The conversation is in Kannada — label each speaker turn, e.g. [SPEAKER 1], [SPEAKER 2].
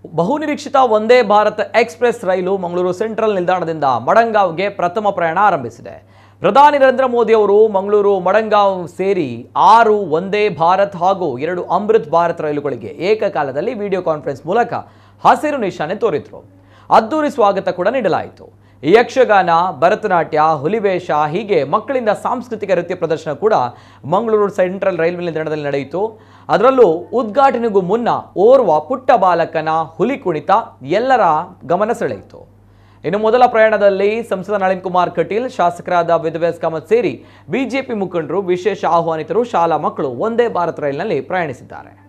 [SPEAKER 1] ಬಹುನಿರೀಕ್ಷಿತ ಒಂದೇ ಭಾರತ್ ಎಕ್ಸ್ಪ್ರೆಸ್ ರೈಲು ಮಂಗಳೂರು ಸೆಂಟ್ರಲ್ ನಿಲ್ದಾಣದಿಂದ ಮಡಂಗಾವ್ಗೆ ಪ್ರಥಮ ಪ್ರಯಾಣ ಆರಂಭಿಸಿದೆ ಪ್ರಧಾನಿ ನರೇಂದ್ರ ಮೋದಿ ಅವರು ಮಂಗಳೂರು ಮಡಂಗಾವ್ ಸೇರಿ ಆರು ಒಂದೇ ಭಾರತ್ ಹಾಗೂ ಎರಡು ಅಮೃತ್ ಭಾರತ್ ರೈಲುಗಳಿಗೆ ಏಕಕಾಲದಲ್ಲಿ ವಿಡಿಯೋ ಕಾನ್ಫರೆನ್ಸ್ ಮೂಲಕ ಹಸಿರು ನಿಶಾನೆ ತೋರಿದ್ರು ಅದ್ದೂರಿ ಸ್ವಾಗತ ಕೂಡ ನೀಡಲಾಯಿತು ಯಕ್ಷಗಾನ ಭರತನಾಟ್ಯ ಹುಲಿವೇಷ ಹೀಗೆ ಮಕ್ಕಳಿಂದ ಸಾಂಸ್ಕೃತಿಕ ನೃತ್ಯ ಪ್ರದರ್ಶನ ಕೂಡ ಮಂಗಳೂರು ಸೆಂಟ್ರಲ್ ರೈಲ್ವೆ ನಿಲ್ದಾಣದಲ್ಲಿ ನಡೆಯಿತು ಅದರಲ್ಲೂ ಉದ್ಘಾಟನೆಗೂ ಮುನ್ನ ಓರ್ವ ಪುಟ್ಟ ಬಾಲಕನ ಹುಲಿ ಕುಣಿತ ಎಲ್ಲರ ಗಮನ ಸೆಳೆಯಿತು ಇನ್ನು ಮೊದಲ ಪ್ರಯಾಣದಲ್ಲಿ ಸಂಸದ ನಳಿನ್ ಕುಮಾರ್ ಕಟೀಲ್ ಶಾಸಕರಾದ ವಿದ್ವೇಸ್ ಕಾಮತ್ ಸೇರಿ ಬಿಜೆಪಿ ಮುಖಂಡರು ವಿಶೇಷ ಆಹ್ವಾನಿತರು ಶಾಲಾ ಮಕ್ಕಳು ಒಂದೇ ಭಾರತ್ ರೈಲಿನಲ್ಲಿ ಪ್ರಯಾಣಿಸಿದ್ದಾರೆ